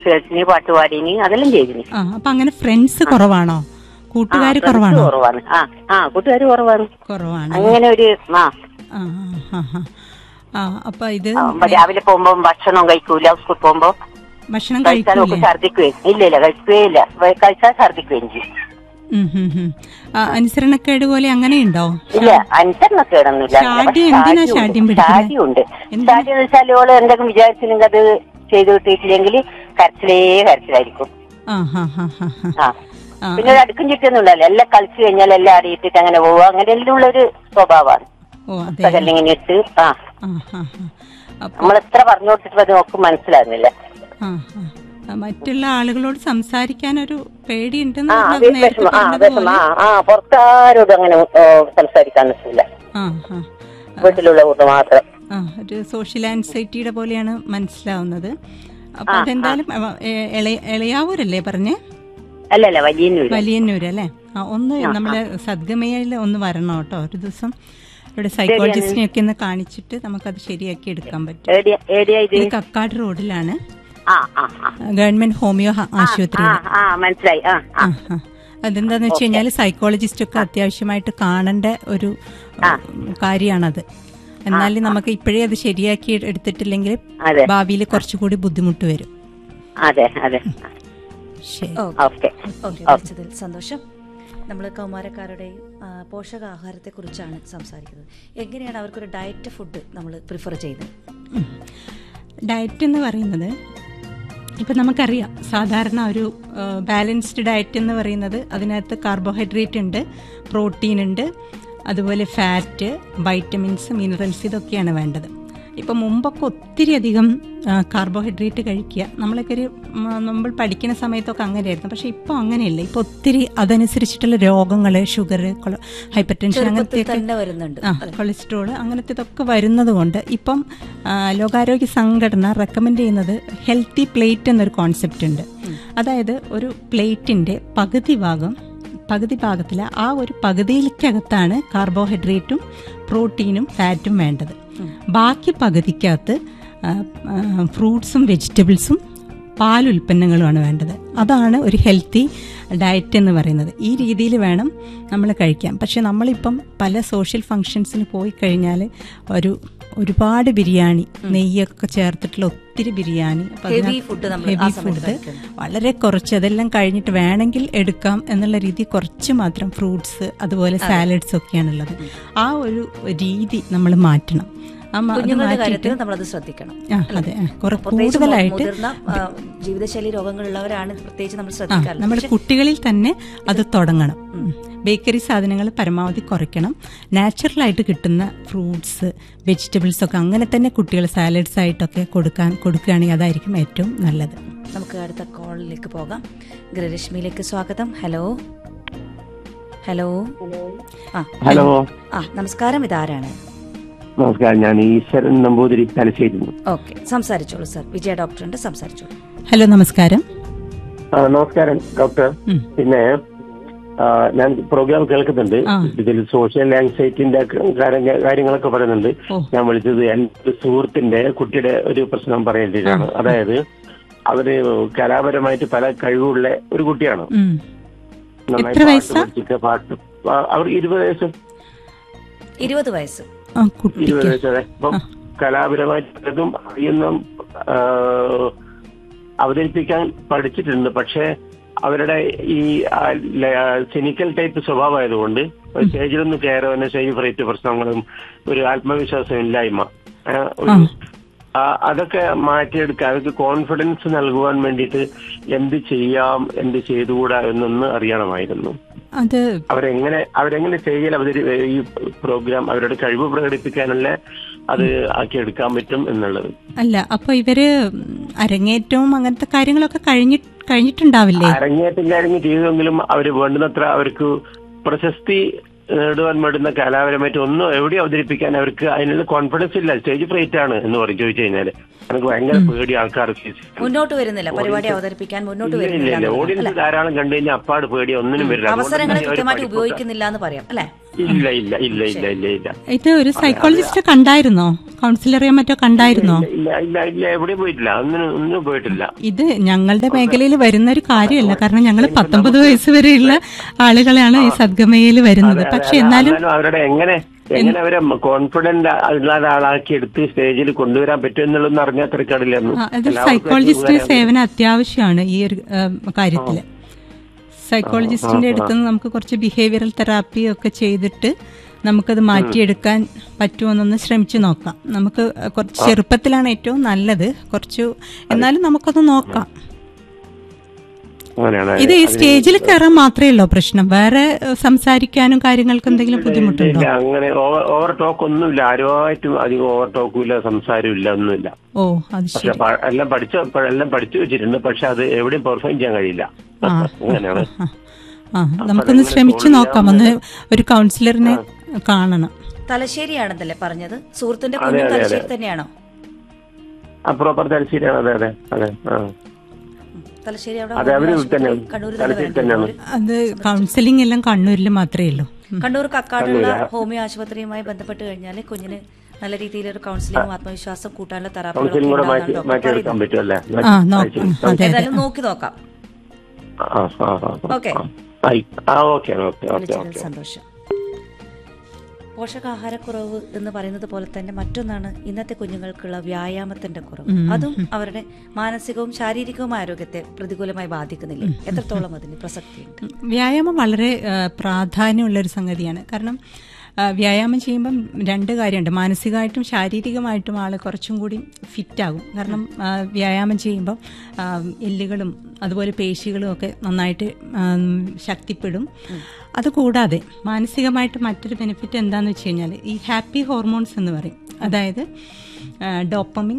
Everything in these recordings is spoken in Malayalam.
കേട്ടിന് പാട്ട് പാടിന് അതെല്ലാം ചെയ്തിന് ആ അപ്പൊ അങ്ങനെ ഫ്രണ്ട്സ് കുറവാണോ കൂട്ടുകാർ ആ, കുറവാണോ friends കുറവാണ് ആ ആ കൂട്ടുകാർ കുറവാണ് കുറവാണ് അങ്ങനെ ഒരു ആ ആ ആ, ആ, ആ അപ്പൊ ഇത് ആ, രാവിലെ പോകുമ്പോ ഭക്ഷണം കഴിക്കൂല സ്കൂൾ പോകുമ്പോ ഭക്ഷണം കഴിച്ചാൽ ഒക്കെ കഴിക്കൂലേ ഛർദിക്കുകയും ഇല്ല ഇല്ല കഴിക്കുകയേ ഇല്ല വ- കഴിച്ചാൽ ഛർദിക്കുകയും ചെയ്യും ഉം, ഉം, ഉം. ആ, അനുസരണക്കേട് പോലെ അങ്ങനെയുണ്ടോ ഇല്ല അനുസരണക്കേടൊന്നുമില്ല ഷാഡി എന്തിനാ ഷാഡ്യം പിടിക്കുന്നത്? ഷാഡിയുണ്ട് എന്തിനാ? ഷാഡി എന്ന് വെച്ചാൽ ഓള് എന്തെങ്കിലും വിചാരിച്ചില്ലെങ്കിൽ അത് ചെയ്തു കിട്ടിയിട്ടില്ലെങ്കിൽ കരച്ചിലേ കരച്ചിലായിരിക്കും ആ ഹാ ഹാ ഹാ ഹാ ആ ആ. പിന്നെ ഒരു അടുക്കും ചുറ്റൊന്നുമില്ലല്ലോ എല്ലാം കളിച്ചു കഴിഞ്ഞാൽ എല്ലാം അടിയിട്ടിട്ട് അങ്ങനെ പോവുക അങ്ങനെ എല്ലാം ഉള്ളൊരു സ്വഭാവമാണ് ഓ അതെ പുസ്തകം ഇങ്ങനെ ഇട്ട് ആ ആ ഹാ ഹാ അപ്പൊ നമ്മൾ എത്ര പറഞ്ഞു കൊടുത്തിട്ട് അത് നോക്കും മനസ്സിലാകുന്നില്ല ആ ആ. ആ, മറ്റുള്ള ആളുകളോട് സംസാരിക്കാൻ ഒരു പേടിയുണ്ടെന്ന് ആ പറഞ്ഞത് അത് നേരത്തെ വിഷമം ആ പറഞ്ഞതുപോലെ. വിഷമം ആ ആ പുറത്താരോടും അങ്ങനെ ഏ, സംസാരിക്കാൻ നിൽക്കില്ല ആ ആ വീട്ടിലുള്ള കൂട്ട് മാത്രം ആ ഒരു സോഷ്യൽ ആൻസൈറ്റിയുടെ പോലെയാണ് മനസ്സിലാവുന്നത് അപ്പൊ അതെന്തായാലും അവ- എ- എളയ- എളയാവൂരല്ലേ പറഞ്ഞേ അല്ല അല്ല വലിയ വലിയന്നൂര് അല്ലേ ആ ഒന്ന് നമ്മള് സദ്ഗമയിൽ ഒന്ന് വരണം കേട്ടോ ഒരു ദിവസം ഇവിടെ സൈക്കോളജിസ്റ്റിനെ ഒക്കെ ഒന്ന് കാണിച്ചിട്ട് നമുക്കത് ശരിയാക്കി എടുക്കാൻ പറ്റും ഏടിയ ഏടിയ ഇത് ഇത് കക്കാട് റോഡിലാണ് ആ ആ ആ ഗവൺമെന്റ് ഹോമിയോ ഹ- ആശുപത്രി ആ ആ മനസ്സിലായി ആ ആ ആ, ആ. അതെന്താന്ന് വെച്ച് കഴിഞ്ഞാൽ സൈക്കോളജിസ്റ്റ് ഒക്കെ അത്യാവശ്യമായിട്ട് കാണേണ്ട ഒരു കാര്യമാണത് എന്നാലും നമുക്ക് ഇപ്പോഴേ അത് ശരിയാക്കി എടുത്തിട്ടില്ലെങ്കിൽ അതെ ഭാവിയിൽ കുറച്ചുകൂടി ബുദ്ധിമുട്ട് വരും അതെ അതെ ശരി ഓക്കെ ഓക്കെ വിളിച്ചതിൽ സന്തോഷം നമ്മൾ കൗമാരക്കാരുടെ ആ, പോഷകാഹാരത്തെക്കുറിച്ചാണ് സംസാരിക്കുന്നത് എങ്ങനെയാണ് അവർക്കൊരു ഡയറ്റ് ഫുഡ് നമ്മൾ പ്രിഫർ ചെയ്യുന്നത് ഡയറ്റ് എന്ന് പറയുന്നത് ഇപ്പം നമുക്കറിയാം സാധാരണ ഒരു ബാലൻസ്ഡ് ഡയറ്റ് എന്ന് പറയുന്നത് അതിനകത്ത് കാർബോഹൈഡ്രേറ്റ് ഉണ്ട് പ്രോട്ടീൻ ഉണ്ട് അതുപോലെ ഫാറ്റ് വൈറ്റമിൻസ് മിനറൽസ് ഇതൊക്കെയാണ് വേണ്ടത് ഇപ്പം മുമ്പൊക്കെ ഒത്തിരി അധികം കാർബോഹൈഡ്രേറ്റ് കഴിക്കുക നമ്മളൊക്കെ ഒരു ഉം, നമ്മൾ പഠിക്കുന്ന സമയത്തൊക്കെ അങ്ങനെയായിരുന്നു പക്ഷെ ഇപ്പോൾ അങ്ങനെയല്ല ഇപ്പോൾ ഒത്തിരി അതനുസരിച്ചിട്ടുള്ള രോഗങ്ങൾ ഷുഗർ ഹൈപ്പർ ടെൻഷൻ ചെറുപ്പത്തിൽ അങ്ങനത്തെയൊക്കെ തന്നെ വരുന്നുണ്ട് ആ കൊളസ്ട്രോൾ അങ്ങനത്തെ ഇതൊക്കെ വരുന്നത് കൊണ്ട് ഇപ്പം ആ, ലോകാരോഗ്യ സംഘടന റെക്കമെൻഡ് ചെയ്യുന്നത് ഹെൽത്തി പ്ലേറ്റ് എന്നൊരു കോൺസെപ്റ്റ് ഉണ്ട് അതായത് ഒരു പ്ലേറ്റിന്റെ പകുതി ഭാഗം പകുതി ഭാഗത്തിൽ ആ ഒരു പകുതിയിലേക്കകത്താണ് കാർബോഹൈഡ്രേറ്റും പ്രോട്ടീനും ഫാറ്റും വേണ്ടത് ബാക്കി പകുതിക്കകത്ത് ഫ്രൂട്ട്സും വെജിറ്റബിൾസും പാലുൽപ്പന്നങ്ങളുമാണ് വേണ്ടത് അതാണ് ഒരു ഹെൽത്തി ഡയറ്റ് എന്ന് പറയുന്നത് ഈ രീതിയിൽ വേണം നമ്മൾ കഴിക്കാൻ പക്ഷെ നമ്മളിപ്പം പല സോഷ്യൽ ഫങ്ഷൻസിന് പോയി കഴിഞ്ഞാൽ ഒരു ഒരുപാട് ബിരിയാണി നെയ്യൊക്കെ ചേർത്തിട്ടുള്ള ഒത്തിരി ബിരിയാണി അപ്പൊ Heavy അതിനകത്ത് food നമ്മൾ ആ heavy സമയത്ത് food കഴിക്കണം. വളരെ കുറച്ച് അതെല്ലാം കഴിഞ്ഞിട്ട് വേണമെങ്കിൽ എടുക്കാം എന്നുള്ള രീതി കുറച്ച് മാത്രം ഫ്രൂട്ട്സ് അതുപോലെ സാലഡ്സ് ഒക്കെയാണുള്ളത് ആ ഒരു രീതി നമ്മൾ മാറ്റണം ആ മ- അത് കുഞ്ഞുങ്ങളുടെ മാറ്റിയിട്ട് കാര്യത്തിൽ നമ്മളത് ശ്രദ്ധിക്കണം ആ, അതെ ആ, കുറെ പ്രത്യേകിച്ച് മു- കൂടുതലായിട്ട് മുതിർന്ന ആ, ജീവിതശൈലി രോഗങ്ങളുള്ളവരാണ് പ്രത്യേകിച്ച് നമ്മൾ ആ ശ്രദ്ധിക്കാറുള്ളത് നമ്മുടെ കുട്ടികളിൽ തന്നെ അത് തുടങ്ങണം ബേക്കറി സാധനങ്ങൾ പരമാവധി കുറയ്ക്കണം നാച്ചുറലായിട്ട് കിട്ടുന്ന ഫ്രൂട്ട്സ് വെജിറ്റബിൾസ് ഒക്കെ അങ്ങനെ തന്നെ കുട്ടികൾ സാലഡ്സ് ആയിട്ടൊക്കെ കൊടുക്കാൻ കൊടുക്കുകയാണെങ്കിൽ അതായിരിക്കും ഏറ്റവും നല്ലത് നമുക്ക് അടുത്ത കോളിലേക്ക് പോകാം ഗൃഹരശ്മിയിലേക്ക് സ്വാഗതം ഹലോ ഹലോ ആ ഹലോ ആ നമസ്കാരം ഇതാരാണ് നമസ്കാരം ഞാൻ ഈശ്വരൻ നമ്പൂതിരി തലശ്ശേരി ഓക്കെ സംസാരിച്ചോളൂ സർ വിജയ ഡോക്ടറുണ്ട് സംസാരിച്ചോളൂ ഹലോ നമസ്കാരം ആ, നമസ്കാരം ഡോക്ടർ ഉം. പിന്നെ ആ, ഞാൻ പ്രോഗ്രാം കേൾക്കുന്നുണ്ട് ആ. ഇതിൽ സോഷ്യൽ ആങ്സൈറ്റിന്റെ കാര്യ- കാര്യങ്ങളൊക്കെ പറയുന്നുണ്ട് ഓ. ഞാൻ വിളിച്ചത് എന്റെ ഒരു സുഹൃത്തിന്റെ കുട്ടിയുടെ ഒരു പ്രശ്നം പറയേണ്ടതാണ് അതായത് അവര് കലാപരമായിട്ട് പല കഴിവുള്ള ഒരു കുട്ടിയാണ് ഉം. നന്നായി എത്ര പാട്ട് വയസ്സാ? പഠിച്ചിട്ട് പാട്ട് ആ, അവർക്ക് ഇരുപത് വയസ്സ് ഇരുപത് വയസ്സ് ആ കുട്ടിക്ക് ഇരുപത് വയസ്സ് അതെ അപ്പം കലാപരമായിട്ട് പലതും അറിയുന്ന ആ, അവതരിപ്പിക്കാൻ പഠിച്ചിട്ടുണ്ട് പക്ഷെ അവരുടെ ഈ സിനിക്കൽ ടൈപ്പ് സ്വഭാവമായതുകൊണ്ട് സ്റ്റേജിലൊന്നും കയറുവാനും സ്റ്റേജ് ഫ്രൈറ്റ് പ്രശ്നങ്ങളും ഒരു ആത്മവിശ്വാസം ഇല്ലായ്മ ആ, ഒരു ആ, അതൊക്കെ മാറ്റിയെടുക്കുക അവർക്ക് കോൺഫിഡൻസ് നൽകുവാൻ വേണ്ടിയിട്ട് എന്ത് ചെയ്യാം എന്ത് ചെയ്തുകൂടാ എന്നൊന്ന് അറിയണമായിരുന്നു അത് അവരെങ്ങനെ അവരെങ്ങനെ സ്റ്റേജിൽ അവതരി ഈ പ്രോഗ്രാം അവരുടെ കഴിവ് പ്രകടിപ്പിക്കാനുള്ള അത് ആക്കിയെടുക്കാൻ പറ്റും എന്നുള്ളത് അല്ല അപ്പൊ ഇവര് അരങ്ങേറ്റവും അങ്ങനത്തെ കാര്യങ്ങളൊക്കെ കഴിഞ്ഞി കഴിഞ്ഞിട്ടുണ്ടാവില്ലേ അരങ്ങേറ്റം കാര്യങ്ങൾ ചെയ്തെങ്കിലും അവര് വേണ്ടുന്നത്ര അവർക്ക് പ്രശസ്തി നേടുവാൻ വേണ്ടുന്ന കലാപരമായിട്ട് ഒന്നും എവിടെ അവതരിപ്പിക്കാൻ അവർക്ക് അതിനുള്ള കോൺഫിഡൻസ് ഇല്ല സ്റ്റേജ് ഫ്രൈറ്റ് ആണ് എന്ന് പറയും ചോദിച്ചു കഴിഞ്ഞാല് എനിക്ക് ഭയങ്കര പേടി ആൾക്കാർ മുന്നോട്ട് വരുന്നില്ല പരിപാടി അവതരിപ്പിക്കാൻ മുന്നോട്ട് വരുന്നില്ല ഇല്ല എന്നുള്ളതാണ്, ഓഡിയൻസ് അല്ലേ? ധാരാളം കണ്ടു കഴിഞ്ഞാൽ അപ്പാട് പേടി ഒന്നിനും വരില്ല അതുകൊണ്ട് അവസരങ്ങളെ തന്നെ അവര് കൃത്യമായിട്ട് പഠിപ്പുക- ഉപയോഗിക്കുന്നില്ല എന്ന് പറയാം അല്ലേ ഇല്ല ഇല്ല ഇല്ല ഇല്ല ഇല്ല ഇല്ല ഇത് ഒരു സൈക്കോളജിസ്റ്റ് കണ്ടായിരുന്നോ കൗൺസിലറെയോ മറ്റോ കണ്ടായിരുന്നോ ഇല്ല ഇല്ല ഇല്ല എവിടെയും പോയിട്ടില്ല ഒന്നിനും ഒന്നും പോയിട്ടില്ല ഇത് ഞങ്ങളുടെ മേഖലയിൽ വരുന്ന ഒരു കാര്യമല്ല കാരണം ഞങ്ങൾ പത്തൊമ്പത് വയസ്സ് വരെയുള്ള ആളുകളാണ് ഈ സദ്ഗമയിൽ വരുന്നത് പക്ഷെ എന്നാലും എന്നാലും അവരുടെ എങ്ങനെ എങ്ങനെ അവരെ കോൺഫിഡന്റ് ഉള്ള ഒരാളാക്കി എടുത്ത് സ്റ്റേജിൽ കൊണ്ടുവരാൻ പറ്റും എന്നുള്ളതൊന്നും അറിഞ്ഞാൽ തിരക്കാടില്ലായിരുന്നു ആ, അത് സൈക്കോളജിസ്റ്റിന്റെ സേവനം അത്യാവശ്യമാണ് ഈ ഒരു കാര്യത്തില് സൈക്കോളജിസ്റ്റിന്റെ അടുത്ത് നിന്ന് നമുക്ക് കുറച്ച് ബിഹേവിയറൽ തെറാപ്പി ഒക്കെ ചെയ്തിട്ട് നമുക്കത് മാറ്റിയെടുക്കാൻ പറ്റുമോന്നൊന്ന് ശ്രമിച്ചു നോക്കാം നമുക്ക് കുറച്ച് ചെറുപ്പത്തിലാണ് ഏറ്റവും നല്ലത് കുറച്ചു എന്നാലും നമുക്കത് നോക്കാം അങ്ങനെയാണ് ഇത് ഈ സ്റ്റേജിൽ കയറാൻ മാത്രമേ ഉള്ളൂ പ്രശ്നം വേറെ ഏഹ്, സംസാരിക്കാനും കാര്യങ്ങൾക്ക് എന്തെങ്കിലും ബുദ്ധിമുട്ടുണ്ടോ ഇല്ല അങ്ങനെ ഓവർ ടോക്ക് ഒന്നുമില്ല ആരുമായിട്ടും അധികം ഓവർ ടോക്കും ഇല്ല സംസാരവും ഇല്ല ഒന്നുമില്ല ഓ അത് പക്ഷെ ശരി പ- എല്ലാം പഠിച്ച എല്ലാം പഠിച്ചു വെച്ചിട്ടുണ്ട് പക്ഷെ അത് എവിടെയും പെർഫോം ചെയ്യാൻ കഴിയില്ല ആ അങ്ങനെയാണ് ആ, ആ നമുക്കൊന്ന് ശ്രമിച്ചു നോക്കാം ഒന്ന് ഒരു കൗൺസിലറിനെ കാണണം തലശ്ശേരിയാണെന്നല്ലേ പറഞ്ഞത് സുഹൃത്തിന്റെ കുഞ്ഞു തലശ്ശേരി തന്നെയാണോ ആ പ്രോപ്പർ തലശ്ശേരിയാണ് അതെ അതെ അതെ ആ തലശ്ശേരി അവിടെ അതെ അവര് ആശുപത്രി തന്നെ കണ്ണൂർ തലശ്ശേരി തന്നെയാണ് അത് കൗൺസിലിംഗ് എല്ലാം കണ്ണൂരിൽ മാത്രമേ ഉള്ളൂ ഉം. കണ്ണൂർ കക്കാടുള്ള ഹോമിയോ ആശുപത്രിയുമായി ബന്ധപ്പെട്ട് കഴിഞ്ഞാൽ കുഞ്ഞിന് നല്ല രീതിയിൽ ഒരു കൗൺസിലിംഗും ആത്മവിശ്വാസം കൂട്ടാനുള്ള കൗൺസിലിംഗ് കൂടെ മാറ്റി തെറാപ്പികളൊക്കെ മാറ്റിയെടുക്കാൻ പറ്റുമല്ലേ ആ നോക്കാം അതെ അതെ ഏതായാലും നോക്കി നോക്കാം ആ ആ ആ ഓക്കെ. ആ. ആയി. ആ ഓക്കെ ഓക്കെ ഓക്കെ വിളിച്ചതിൽ ഓക്കെ സന്തോഷം പോഷകാഹാരക്കുറവ് എന്ന് പറയുന്നത് പോലെ തന്നെ മറ്റൊന്നാണ് ഇന്നത്തെ കുഞ്ഞുങ്ങൾക്കുള്ള വ്യായാമത്തിന്റെ കുറവ് അതും അവരുടെ മാനസികവും ശാരീരികവുമായ ആരോഗ്യത്തെ പ്രതികൂലമായി ബാധിക്കുന്നില്ലേ എത്രത്തോളം അതിന് പ്രസക്തിയുണ്ട് വ്യായാമം വളരെ ആ, പ്രാധാന്യമുള്ള ഒരു സംഗതിയാണ് കാരണം ആ, വ്യായാമം ചെയ്യുമ്പം രണ്ട് കാര്യമുണ്ട് മാനസികമായിട്ടും ശാരീരികമായിട്ടും ആൾ കുറച്ചും കൂടി ഫിറ്റാകും കാരണം ആ, വ്യായാമം ചെയ്യുമ്പം ആ, എല്ലുകളും അതുപോലെ പേശികളും ഒക്കെ നന്നായിട്ട് ആ, ശക്തിപ്പെടും അതുകൂടാതെ മാനസികമായിട്ട് മറ്റൊരു ബെനിഫിറ്റ് എന്താണെന്ന് വെച്ച് കഴിഞ്ഞാൽ ഈ ഹാപ്പി ഹോർമോൺസ് എന്ന് പറയും അതായത് ഡോപ്പമിൻ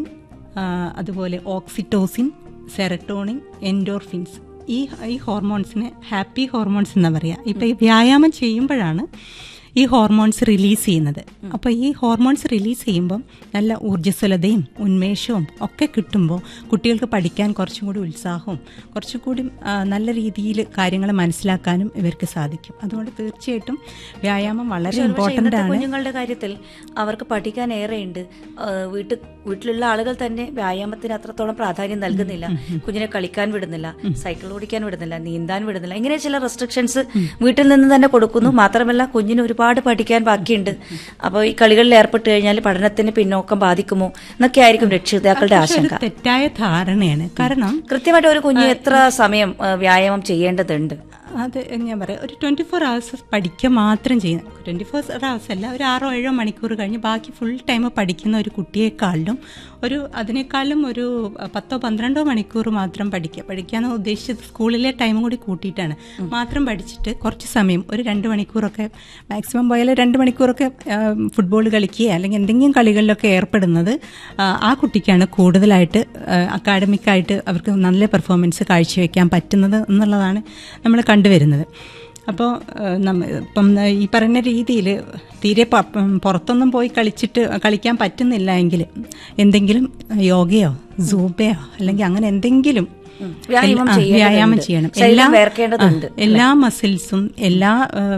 അതുപോലെ ഓക്സിറ്റോസിൻ സെറട്ടോണിൻ എൻഡോർഫിൻസ് ഈ ഈ ഹോർമോൺസിനെ ഹാപ്പി ഹോർമോൺസ് എന്നാ പറയുക ഇപ്പം ഈ വ്യായാമം ചെയ്യുമ്പോഴാണ് ഈ ഹോർമോൺസ് റിലീസ് ചെയ്യുന്നത് അപ്പോൾ ഈ ഹോർമോൺസ് റിലീസ് ചെയ്യുമ്പം നല്ല ഊർജ്ജസ്വലതയും ഉന്മേഷവും ഒക്കെ കിട്ടുമ്പോൾ കുട്ടികൾക്ക് പഠിക്കാൻ കുറച്ചും കൂടി ഉത്സാഹവും കുറച്ചും കൂടി ആ, നല്ല രീതിയിൽ കാര്യങ്ങൾ മനസ്സിലാക്കാനും ഇവർക്ക് സാധിക്കും അതുകൊണ്ട് തീർച്ചയായിട്ടും വ്യായാമം വളരെ പക്ഷേ ഇമ്പോർട്ടൻ്റ് ഇന്നത്തെ ആണ് കുഞ്ഞുങ്ങളുടെ കാര്യത്തിൽ അവർക്ക് പഠിക്കാൻ ഏറെയുണ്ട് ആ, വീട്ടിൽ വീട്ടിലുള്ള ആളുകൾ തന്നെ വ്യായാമത്തിന് അത്രത്തോളം പ്രാധാന്യം നൽകുന്നില്ല കുഞ്ഞിനെ കളിക്കാൻ വിടുന്നില്ല സൈക്കിൾ ഓടിക്കാൻ വിടുന്നില്ല നീന്താൻ വിടുന്നില്ല ഇങ്ങനെ ചില റെസ്ട്രിക്ഷൻസ് വീട്ടിൽ നിന്ന് തന്നെ കൊടുക്കുന്നു മാത്രമല്ല കുഞ്ഞിന് ഒരുപാട് പഠിക്കാൻ ബാക്കിയുണ്ട് അപ്പോൾ ഈ കളികളിൽ ഏർപ്പെട്ട് കഴിഞ്ഞാൽ പഠനത്തിന് പിന്നോക്കം ബാധിക്കുമോ എന്നൊക്കെ ആയിരിക്കും രക്ഷിതാക്കളുടെ പക്ഷെ ഒരു ആശങ്ക തെറ്റായ ധാരണയാണ് കാരണം കൃത്യമായിട്ട് ഒരു കുഞ്ഞ് എത്ര സമയം ആ, വ്യായാമം ചെയ്യേണ്ടതുണ്ട് അത് ഞാൻ പറയാം ഒരു ട്വൻറ്റി ഫോർ അവേഴ്സ് പഠിക്കുക മാത്രം ചെയ്യുന്ന ട്വൻറ്റി ഫോർ അവേഴ്സ് അല്ല ഒരു ആറോ ഏഴോ മണിക്കൂർ കഴിഞ്ഞ് ബാക്കി ഫുൾ ടൈം പഠിക്കുന്ന ഒരു കുട്ടിയെക്കാളിലും ഒരു അതിനേക്കാളും ഒരു പത്തോ പന്ത്രണ്ടോ മണിക്കൂർ മാത്രം പഠിക്കുക പഠിക്കാന്ന് ഉദ്ദേശിച്ചത് സ്കൂളിലെ ടൈം കൂടി കൂട്ടിയിട്ടാണ് മാത്രം പഠിച്ചിട്ട് കുറച്ച് സമയം ഒരു രണ്ട് മണിക്കൂറൊക്കെ മാക്സിമം പോയാൽ രണ്ട് മണിക്കൂറൊക്കെ ഫുട്ബോൾ കളിക്കുക അല്ലെങ്കിൽ എന്തെങ്കിലും കളികളിലൊക്കെ ഏർപ്പെടുന്നത് ആ, ആ കുട്ടിക്കാണ് കൂടുതലായിട്ട് അക്കാഡമിക്കായിട്ട് അവർക്ക് നല്ല പെർഫോമൻസ് കാഴ്ചവെക്കാൻ പറ്റുന്നത് എന്നുള്ളതാണ് നമ്മൾ കണ്ടുവരുന്നത് അപ്പോൾ ഇപ്പം ഈ പറയുന്ന രീതിയിൽ തീരെ പ- ഉം, പുറത്തൊന്നും പോയി കളിച്ചിട്ട് കളിക്കാൻ പറ്റുന്നില്ല എങ്കിൽ എന്തെങ്കിലും യോഗയോ സൂബയോ അല്ലെങ്കിൽ അങ്ങനെ എന്തെങ്കിലും വ്യായാമം ആ, ചെയ്യേണ്ടതുണ്ട്. വ്യായാമം ചെയ്യണം ശരീരം വേർക്കേണ്ടതുണ്ട്, ആ, എല്ലാ മസിൽസും എല്ലാ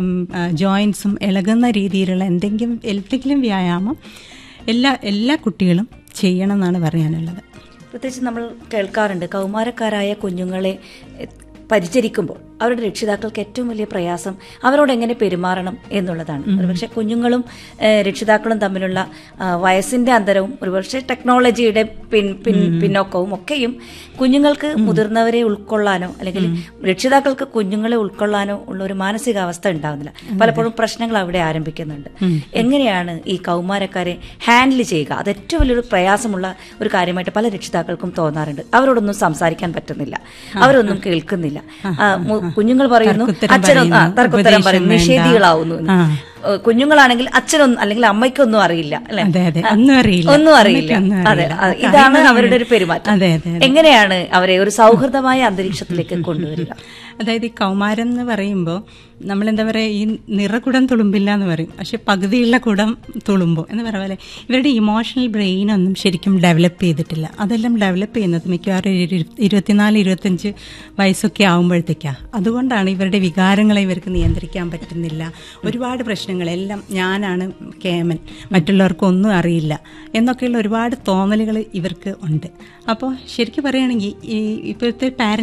ജോയിൻസും ഇളകുന്ന രീതിയിലുള്ള എന്തെങ്കിലും എന്തെങ്കിലും വ്യായാമം എല്ലാ എല്ലാ കുട്ടികളും ചെയ്യണം എന്നാണ് പറയാനുള്ളത് പ്രത്യേകിച്ച് നമ്മൾ കേൾക്കാറുണ്ട് കൗമാരക്കാരായ കുഞ്ഞുങ്ങളെ എ, പരിചരിക്കുമ്പോൾ അവരുടെ രക്ഷിതാക്കൾക്ക് ഏറ്റവും വലിയ പ്രയാസം അവരോട് എങ്ങനെ പെരുമാറണം എന്നുള്ളതാണ് ഒരുപക്ഷെ കുഞ്ഞുങ്ങളും ഏ, രക്ഷിതാക്കളും തമ്മിലുള്ള ആ, വയസ്സിന്റെ അന്തരവും ഒരുപക്ഷെ ടെക്നോളജിയുടെ പിൻ പിൻ പിന്നോക്കവും ഒക്കെയും കുഞ്ഞുങ്ങൾക്ക് മുതിർന്നവരെ ഉൾക്കൊള്ളാനോ അല്ലെങ്കിൽ രക്ഷിതാക്കൾക്ക് കുഞ്ഞുങ്ങളെ ഉൾക്കൊള്ളാനോ ഉള്ള ഒരു മാനസികാവസ്ഥ ഉണ്ടാവുന്നില്ല പലപ്പോഴും പ്രശ്നങ്ങൾ അവിടെ ആരംഭിക്കുന്നുണ്ട് എങ്ങനെയാണ് ഈ കൗമാരക്കാരെ ഹാൻഡിൽ ചെയ്യുക അത് ഏറ്റവും വലിയൊരു പ്രയാസമുള്ള ഒരു കാര്യമായിട്ട് പല രക്ഷിതാക്കൾക്കും തോന്നാറുണ്ട് അവരോടൊന്നും സംസാരിക്കാൻ പറ്റുന്നില്ല അവരൊന്നും കേൾക്കുന്നില്ല ആ, മു- കുഞ്ഞുങ്ങൾ പറയുന്നു തർക്കുത്തരം അച്ഛനും ആ, പറയുന്നു, തർക്കുത്തരം പറയുന്നു ഉപദേശം വേണ്ട. നിഷേധികളാവുന്നു എന്ന്. ആ. ഏഹ് കുഞ്ഞുങ്ങളാണെങ്കിൽ അച്ഛനൊന്നും അല്ലെങ്കിൽ അമ്മയ്ക്കൊന്നും അറിയില്ല അല്ലെ അതെ, അതെ. ഒന്നും അറിയില്ല. ഒന്നും അറിയില്ല അമ്മയ്ക്കൊന്നും അതെ അറിയില്ല. അതെ. അതൊക്കെ ഇതാണ് അറിയുന്നത് അവരുടെ ഒരു പെരുമാറ്റം അതെ, അതെ, അതെ. എങ്ങനെയാണ് അവരെ ഒരു സൗഹൃദമായ അന്തരീക്ഷത്തിലേക്ക് കൊണ്ടുവരിക അതായത് ഈ കൗമാരം എന്ന് പറയുമ്പോൾ നമ്മൾ എന്താ പറയുക ഈ നിറകുടം തുളുമ്പില്ല എന്ന് പറയും പക്ഷെ പകുതിയുള്ള കുടം തുളുമ്പും എന്ന് പറയുക പോലെ ഇവരുടെ ഇമോഷണൽ ബ്രെയിൻ ഒന്നും ശരിക്കും ഡെവലപ്പ് ചെയ്തിട്ടില്ല അതെല്ലാം ഡെവലപ്പ് ചെയ്യുന്നത് മിക്കവാറും ഒരു ഇരു- ഇരുപത്തിനാല് ഇരുപത്തഞ്ച് വയസ്സൊക്കെ ആകുമ്പോഴത്തേക്കാണ് അതുകൊണ്ടാണ് ഇവരുടെ വികാരങ്ങളെ ഇവർക്ക് നിയന്ത്രിക്കാൻ പറ്റുന്നില്ല ഒരുപാട് പ്രശ്നങ്ങൾ പ്രശ്നങ്ങളെല്ലാം ഞാനാണ് കേമൻ മറ്റുള്ളവർക്കൊന്നും അറിയില്ല എന്നൊക്കെയുള്ള ഒരുപാട് തോന്നലുകൾ ഇവർക്ക് ഉണ്ട് അപ്പോൾ ശരിക്കും പറയുകയാണെങ്കിൽ ഈ ഇപ്പോഴത്തെ പാരൻസ്